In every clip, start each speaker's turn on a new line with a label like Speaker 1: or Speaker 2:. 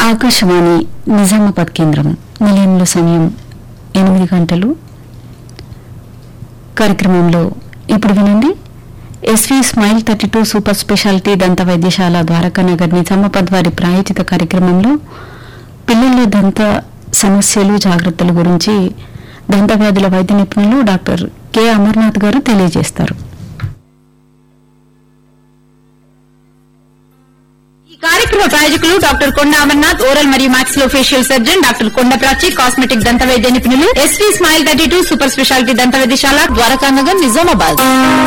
Speaker 1: ఆకాశవాణి నిజామాబాద్ కేంద్రం నిలయంలో సమయం ఎనిమిది గంటలు కార్యక్రమంలో ఇప్పుడు వినండి SV smile thirty two super speciality దంత వైద్యశాల ద్వారకానగర్ నిజామాబాద్ వారి ప్రాయోజిత కార్యక్రమంలో పిల్లల్లో దంత సమస్యలు జాగ్రత్తల గురించి దంత వ్యాధుల వైద్య నిపుణులు డాక్టర్ కె అమర్నాథ్ గారు తెలియజేస్తారు
Speaker 2: ఈ కార్యక్రమ ప్రాయోజకులు డాక్టర్ కొండ అమర్నాథ్ ఓరల్ మరియు మాక్సిలో ఫేషియల్ సర్జన్ డాక్టర్ కొండ ప్రాచి కాస్మెటిక్ దంత వైద్య నిపుణులు SV smile thirty two super speciality దంత వైద్యశాల Dwarakanagar Nizamabad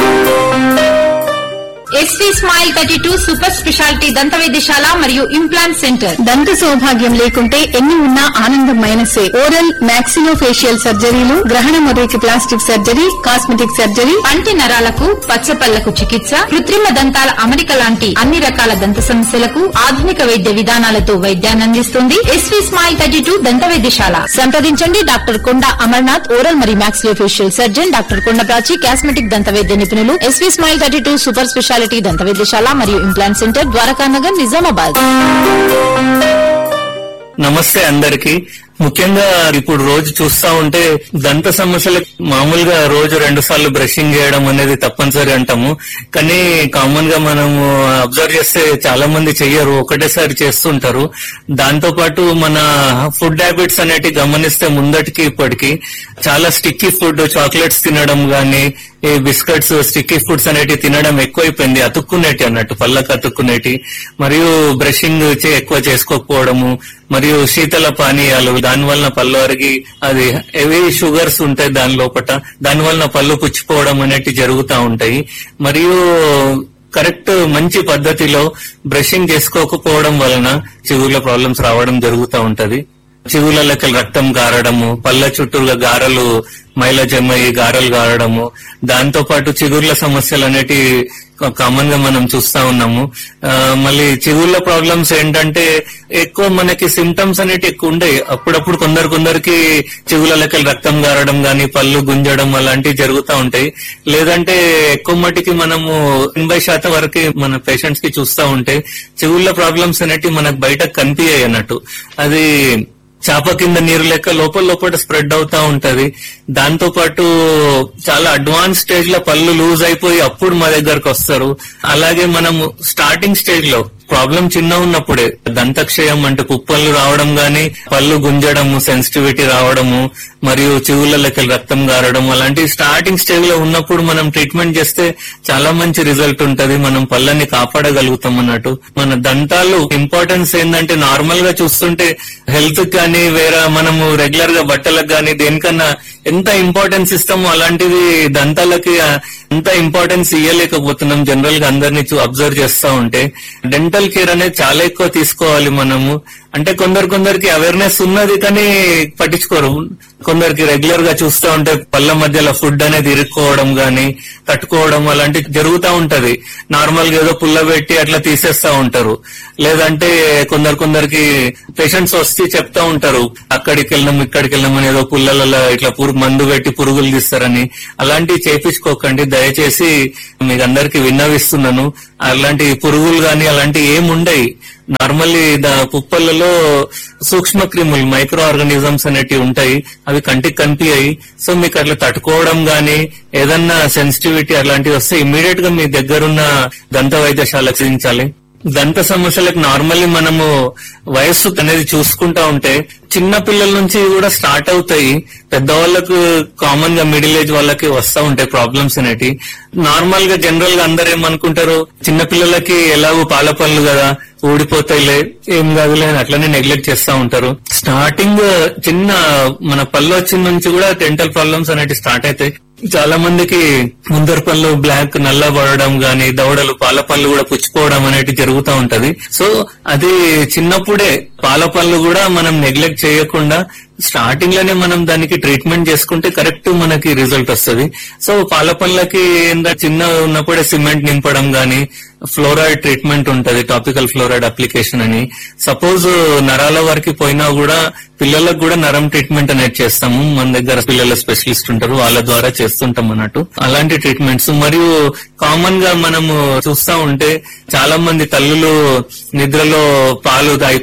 Speaker 2: SV smile thirty two super speciality దంత వైద్యశాల మరియు ఇంప్లాంట్ సెంటర్
Speaker 3: దంత సౌభాగ్యం లేకుంటే ఎన్ని ఉన్నా ఆనందం మైనసే ఓరల్ మాక్సిలో ఫేషియల్ సర్జరీలు గ్రహణ మొదటి ప్లాస్టిక్ సర్జరీ కాస్మెటిక్ సర్జరీ
Speaker 2: పంటి నరాలకు పచ్చపళ్లకు చికిత్స కృత్రిమ దంతాల అమరిక లాంటి అన్ని రకాల దంత సమస్యలకు ఆధునిక వైద్య విధానాలతో వైద్యాన్ని అందిస్తుంది ఎస్వి స్మైల్ థర్టీ టూ దంత వైద్యశాల సంప్రదించండి డాక్టర్ కొండ అమర్నాథ్ ఓరల్ మరియు మాక్సిలో ఫేషియల్ సర్జన్ డాక్టర్ కొండ ప్రాచి కాస్మెటిక్ దంత వైద్య నిపుణులు SV smile thirty two super speciality దంత వైద్యశాల మరియు ఇంప్లాంట్ సెంటర్ ద్వారకానగర్ నిజామాబాద్
Speaker 4: నమస్తే అందరికి ముఖ్యంగా ఇప్పుడు రోజు చూస్తా ఉంటే దంత సమస్యలు మామూలుగా రోజు రెండు సార్లు బ్రషింగ్ చేయడం అనేది తప్పనిసరి అంటాము కానీ కామన్ గా మనము అబ్జర్వ్ చేస్తే చాలా మంది చెయ్యరు ఒకటేసారి చేస్తుంటారు దాంతో పాటు మన ఫుడ్ హ్యాబిట్స్ అనేటి గమనిస్తే ముందటికి ఇప్పటికి చాలా స్టిక్కీ ఫుడ్ చాక్లెట్స్ తినడం గానీ ఈ బిస్కెట్స్ స్టిక్కీ ఫుడ్స్ అనేటి తినడం ఎక్కువైపోయింది అతుక్కునేటి అన్నట్టు పళ్ళకు అతుక్కునేటి మరియు బ్రషింగ్ చే- ఎక్కువ చేసుకోకపోవడము మరియు శీతల పానీయాలు దాని వలన పళ్ళు అరిగి అది హెవీ షుగర్స్ ఉంటాయి దాని లోపల దాని వలన పళ్ళు పుచ్చిపోవడం అనేటి జరుగుతూ ఉంటాయి మరియు కరెక్ట్ మంచి పద్ధతిలో బ్రషింగ్ చేసుకోకపోవడం వలన చిగుర్ల ప్రాబ్లమ్స్ రావడం జరుగుతూ ఉంటది చిగుల లెక్కలు రక్తం గారడము పళ్ళ చుట్టూగా గారలు మైల జమ్మయి గారలు గారడము దాంతో పాటు చిగుర్ల సమస్యలు అనేటి కామన్ గా మనం చూస్తా ఉన్నాము ఆ, మళ్ళీ చిగుర్ల ప్రాబ్లమ్స్ ఏంటంటే ఎక్కువ మనకి సిమ్టమ్స్ అనేటి ఎక్కువ ఉండయి అప్పుడప్పుడు కొందరు కొందరికి చిగుల లెక్కలు రక్తం గారడం గాని పళ్ళు గుంజడం అలాంటివి జరుగుతూ ఉంటాయి లేదంటే ఎక్కువ మటుకి మనము ఎనభై శాతం వరకు మన పేషెంట్స్ కి చూస్తా ఉంటే చిగుళ్ళ ప్రాబ్లమ్స్ అనేటివి మనకు బయట కనిపించాయి అన్నట్టు అది చాప కింద నీరు లెక్క లోపల లోపల స్ప్రెడ్ అవుతా ఉంటది దాంతో పాటు చాలా అడ్వాన్స్ స్టేజ్ లో పళ్ళు లూజ్ అయిపోయి అప్పుడు మా దగ్గరకు వస్తారు అలాగే మనము స్టార్టింగ్ స్టేజ్ లో ప్రాబ్లం చిన్న ఉన్నప్పుడే దంతక్షయం అంటే కుప్పళ్ళు రావడం గాని పళ్ళు గుంజడము సెన్సిటివిటీ రావడము మరియు చెవుల లెక్కలు రక్తం గారడం అలాంటి స్టార్టింగ్ స్టేజ్ లో ఉన్నప్పుడు మనం ట్రీట్మెంట్ చేస్తే చాలా మంచి రిజల్ట్ ఉంటది మనం పళ్ళని కాపాడగలుగుతాం అన్నట్టు మన దంతాలు ఇంపార్టెన్స్ ఏంటంటే నార్మల్ గా చూస్తుంటే హెల్త్ కానీ వేరే మనము రెగ్యులర్ గా బట్టలకు కానీ దేనికన్నా ఎంత ఇంపార్టెన్స్ ఇస్తామో అలాంటిది దంతాలకి అంత ఇంపార్టెన్స్ ఇవ్వలేకపోతున్నాం జనరల్ గా అందరినీ అబ్జర్వ్ చేస్తా ఉంటే డెంటల్ కేర్ అనేది చాలా ఎక్కువ తీసుకోవాలి మనము అంటే కొందరు కొందరికి అవేర్నెస్ ఉన్నది కానీ పట్టించుకోరు కొందరికి రెగ్యులర్ గా చూస్తూ ఉంటే పళ్ళ మధ్యలో ఫుడ్ అనేది ఇరుక్కోవడం గాని తట్టుకోవడం అలాంటివి జరుగుతూ ఉంటది నార్మల్ గా ఏదో పుల్ల పెట్టి అట్లా తీసేస్తా ఉంటారు లేదంటే కొందరు కొందరికి పేషెంట్స్ వస్తే చెప్తా ఉంటారు అక్కడికి వెళ్ళినాం ఇక్కడికి వెళ్ళినాం అని ఏదో పుల్లలలో ఇట్లా పురుగు మందు పెట్టి పురుగులు తీస్తారని అలాంటివి చేపించుకోకండి దయచేసి మీకు అందరికి విన్నవిస్తున్నాను అలాంటి పురుగులు గాని అలాంటివి ఏముండయి నార్మల్లీ దా పుప్పలలో సూక్ష్మ క్రిములు మైక్రో ఆర్గానిజమ్స్ అనేటివి ఉంటాయి అవి కంటికి కనిపించాయి సో మీకు అట్లా తట్టుకోవడం గాని ఏదన్నా సెన్సిటివిటీ అలాంటివి వస్తే ఇమీడియట్ గా మీ దగ్గరున్న దంత వైద్యశాలకు చూపించాలి దంత సమస్యలకు నార్మల్లీ మనము వయస్సు అనేది చూసుకుంటా ఉంటే చిన్న పిల్లల నుంచి కూడా స్టార్ట్ అవుతాయి పెద్దవాళ్ళకు కామన్ గా మిడిల్ ఏజ్ వాళ్ళకి వస్తా ఉంటాయి ప్రాబ్లమ్స్ అనేటి నార్మల్ గా జనరల్ గా అందరు ఏమనుకుంటారు చిన్న పిల్లలకి ఎలాగో పాల పనులు కదా ఊడిపోతాయిలే ఏం కాదులే అని అట్లనే నెగ్లెక్ట్ చేస్తా ఉంటారు స్టార్టింగ్ చిన్న మన పళ్ళు వచ్చిన నుంచి కూడా డెంటల్ ప్రాబ్లమ్స్ అనేవి స్టార్ట్ అవుతాయి చాలా మందికి ముందర పళ్ళు బ్లాక్ నల్ల పడడం గాని దవడలు పాల పళ్ళు కూడా పుచ్చిపోవడం అనేది జరుగుతూ ఉంటది సో అది చిన్నప్పుడే పాల పళ్ళు కూడా మనం నెగ్లెక్ట్ చేయకుండా స్టార్టింగ్ లోనే మనం దానికి ట్రీట్మెంట్ చేసుకుంటే కరెక్ట్ మనకి రిజల్ట్ వస్తుంది సో పాల పళ్ళకి ఏంటంటే చిన్న ఉన్నప్పుడే సిమెంట్ నింపడం గాని ఫ్లోరైడ్ ట్రీట్మెంట్ ఉంటది టాపికల్ ఫ్లోరైడ్ అప్లికేషన్ అని సపోజ్ నరాల వరకు పోయినా కూడా పిల్లలకు కూడా నరం ట్రీట్మెంట్ అనేది చేస్తాము మన దగ్గర పిల్లల స్పెషలిస్ట్ ఉంటారు వాళ్ళ ద్వారా చేస్తుంటాం అన్నట్టు అలాంటి ట్రీట్మెంట్స్ మరియు కామన్ గా మనము చూస్తా ఉంటే చాలా మంది తల్లులు నిద్రలో పాలు తాగిపిస్తా ఉంటారు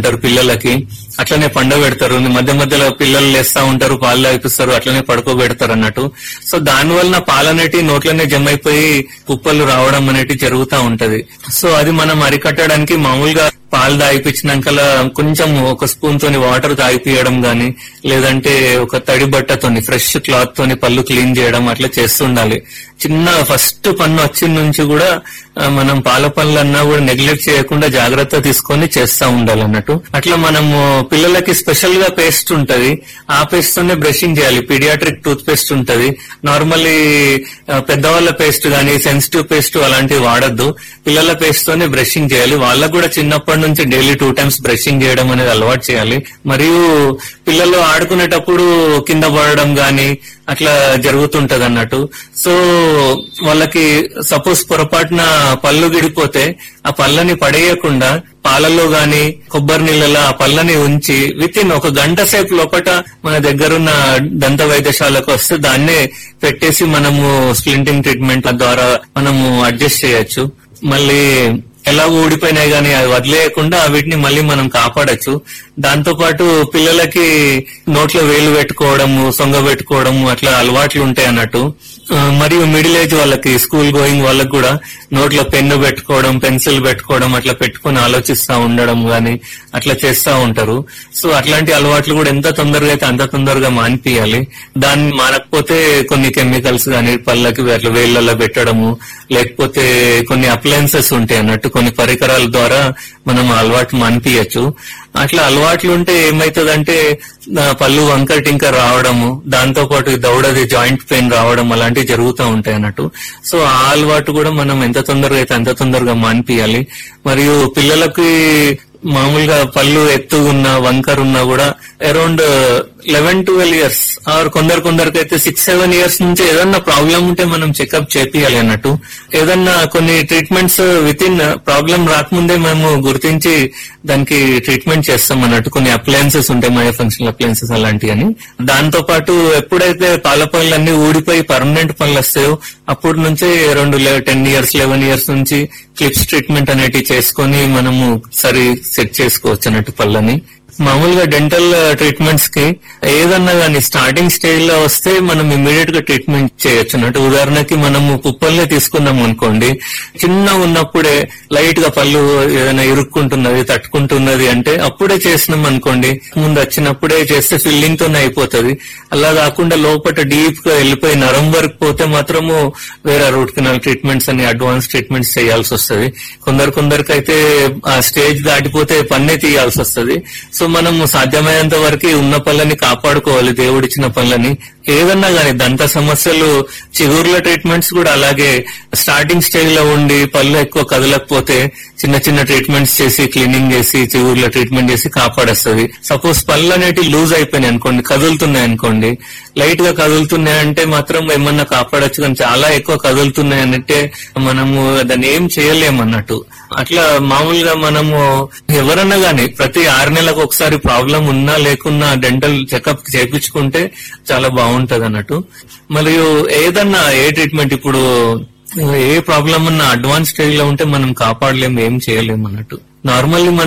Speaker 4: ఉంటారు పిల్లలకి అట్లనే పండబెడతారు మధ్య మధ్యలో పిల్లలు లేస్తా ఉంటారు పాలు తాగిపిస్తారు అట్లనే పడుకోబెడతారు అన్నట్టు సో దాని వలన పాలనేటి నోట్లోనే జమ అయిపోయి కుప్పలు రావడం అనేటి జరుగుతూ ఉంటది సో అది మనం అరికట్టడానికి మామూలుగా పాలు తాగిపించినాక కొంచెం ఒక స్పూన్ తోని వాటర్ తాగిపియడం గాని లేదంటే ఒక తడి బట్టతోని ఫ్రెష్ క్లాత్ తోని పళ్ళు క్లీన్ చేయడం అట్లా చేస్తుండాలి చిన్న ఫస్ట్ పన్ను వచ్చిన నుంచి కూడా ఆ, మనం పాల పనులన్నా కూడా నెగ్లెక్ట్ చేయకుండా జాగ్రత్త తీసుకొని చేస్తా ఉండాలి అన్నట్టు అట్లా మనము పిల్లలకి స్పెషల్ గా పేస్ట్ ఉంటది ఆ పేస్ట్ తోనే బ్రషింగ్ చేయాలి పీడియాట్రిక్ టూత్ పేస్ట్ ఉంటది నార్మల్లీ పెద్దవాళ్ళ పేస్ట్ గానీ సెన్సిటివ్ పేస్ట్ అలాంటివి వాడద్దు పిల్లల పేస్ట్ తోనే బ్రషింగ్ చేయాలి వాళ్ళకు కూడా చిన్నప్పటి నుంచి డైలీ టూ టైమ్స్ బ్రషింగ్ చేయడం అనేది అలవాటు చేయాలి మరియు పిల్లలు ఆడుకునేటప్పుడు కింద పడడం గాని అట్లా జరుగుతుంటది అన్నట్టు సో వాళ్ళకి సపోజ్ పొరపాటున పళ్ళు గిడిపోతే ఆ పళ్ళని పడేయకుండా పాలలో గాని కొబ్బరి నీళ్ళలో ఆ పళ్ళని ఉంచి విత్ ఇన్ ఒక గంట సేపు లోపట మన దగ్గరున్న దంత వైద్యశాలకు వస్తే దాన్నే పెట్టేసి మనము స్ప్లింటింగ్ ట్రీట్మెంట్ ద్వారా మనము అడ్జస్ట్ చేయొచ్చు మళ్ళీ ఎలా ఊడిపోయినాయి కానీ అది వదిలేయకుండా వీటిని మళ్ళీ మనం కాపాడొచ్చు దాంతో పాటు పిల్లలకి నోట్లో వేలు పెట్టుకోవడము సొంగ పెట్టుకోవడము అట్లా అలవాట్లు ఉంటాయి అన్నట్టు ఆ, మరియు మిడిల్ ఏజ్ వాళ్ళకి స్కూల్ గోయింగ్ వాళ్ళకి కూడా నోట్లో పెన్ను పెట్టుకోవడం పెన్సిల్ పెట్టుకోవడం అట్లా పెట్టుకొని ఆలోచిస్తా ఉండడం గాని అట్లా చేస్తా ఉంటారు సో అట్లాంటి అలవాట్లు కూడా ఎంత తొందరగా అయితే అంత తొందరగా మానిపియాలి దాన్ని మానకపోతే కొన్ని కెమికల్స్ గాని పళ్ళకి అట్లా వేళ్ళల్లో పెట్టడము లేకపోతే కొన్ని అప్లయన్సెస్ ఉంటాయి అన్నట్టు కొన్ని పరికరాల ద్వారా మనం ఆ అలవాటు మానిపించచ్చు అట్లా అలవాట్లు ఉంటే ఏమైతుందంటే ఆ, పళ్ళు వంకర టింకర్ రావడము దాంతో పాటు ఈ దౌడది జాయింట్ పెయిన్ రావడం అలాంటివి జరుగుతూ ఉంటాయి అన్నట్టు సో ఆ అలవాటు కూడా మనం ఎంత తొందరగా అయితే అంత తొందరగా మానిపియాలి మరియు పిల్లలకి మామూలుగా పళ్ళు ఎత్తుగున్నా వంకర్ ఉన్నా కూడా around eleven twelve years or కొందరు కొందరికి అయితే సిక్స్ సెవెన్ ఇయర్స్ నుంచి ఏదన్నా ప్రాబ్లం ఉంటే మనం చెకప్ చేపియాలి అన్నట్టు ఏదన్నా కొన్ని ట్రీట్మెంట్స్ విత్ ఇన్ ప్రాబ్లం రాకముందే మేము గుర్తించి దానికి ట్రీట్మెంట్ చేస్తాం అన్నట్టు కొన్ని అప్లయన్సెస్ ఉంటాయి మై ఫంక్షనల్ అప్లయన్సెస్ అలాంటివి అని దాంతో పాటు ఎప్పుడైతే పాల పనులు అన్ని ఊడిపోయి పర్మనెంట్ పనులు వస్తాయో అప్పటి నుంచే రెండు టెన్ ఇయర్స్ లెవెన్ ఇయర్స్ నుంచి క్లిప్స్ ట్రీట్మెంట్ అనేటివి చేసుకొని మనము సరి సెట్ చేసుకోవచ్చు అన్నట్టు పళ్ళని మామూలుగా డెంటల్ ట్రీట్మెంట్స్ కి ఏదన్నా కానీ స్టార్టింగ్ స్టేజ్ లో వస్తే మనం ఇమీడియట్ గా ట్రీట్మెంట్ చేయొచ్చు అన్నట్టు ఉదాహరణకి మనము కుప్పల్నే తీసుకున్నాం అనుకోండి చిన్న ఉన్నప్పుడే లైట్ గా పళ్ళు ఏదైనా ఇరుక్కుంటున్నది తట్టుకుంటున్నది అంటే అప్పుడే చేసినాం అనుకోండి ముందు వచ్చినప్పుడే చేస్తే ఫిల్లింగ్ తోనే అయిపోతుంది అలా కాకుండా లోపల డీప్ గా వెళ్ళిపోయి నరం వరకు పోతే మాత్రము వేరే రూట్ కెనాల్ ట్రీట్మెంట్స్ అని అడ్వాన్స్ ట్రీట్మెంట్స్ చేయాల్సి వస్తుంది కొందరు కొందరికి అయితే ఆ స్టేజ్ దాటిపోతే పన్నే తీయాల్సి వస్తుంది సో మనం సాధ్యమైనంత వరకు ఉన్న పళ్ళని కాపాడుకోవాలి దేవుడిచ్చిన పళ్ళని ఏదన్నా గానీ దంత సమస్యలు చిగుర్ల ట్రీట్మెంట్స్ కూడా అలాగే స్టార్టింగ్ స్టేజ్ లో ఉండి పళ్ళు ఎక్కువ కదలకపోతే చిన్న చిన్న ట్రీట్మెంట్స్ చేసి క్లీనింగ్ చేసి చిగుర్ల ట్రీట్మెంట్ చేసి కాపాడేస్తుంది సపోజ్ పళ్ళు అనేటి లూజ్ అయిపోయినాయి అనుకోండి కదులుతున్నాయి అనుకోండి లైట్ గా కదులుతున్నాయి అంటే మాత్రం ఏమన్నా కాపాడొచ్చు కానీ చాలా ఎక్కువ కదులుతున్నాయి అంటే మనము దాన్ని ఏం చేయలేము అన్నట్టు అట్లా మామూలుగా మనము ఎవరన్నా గానీ ప్రతి ఆరు నెలలకు ఒకసారి ప్రాబ్లం ఉన్నా లేకున్నా డెంటల్ చెకప్ చేయించుకుంటే చాలా బాగుంటది అన్నట్టు మరియు ఏదన్నా ఏ ట్రీట్మెంట్ ఇప్పుడు ఏ ప్రాబ్లం ఉన్నా అడ్వాన్స్ స్టేజ్ లో ఉంటే మనం కాపాడలేము ఏం చేయలేము అన్నట్టు నార్మల్లీ మనం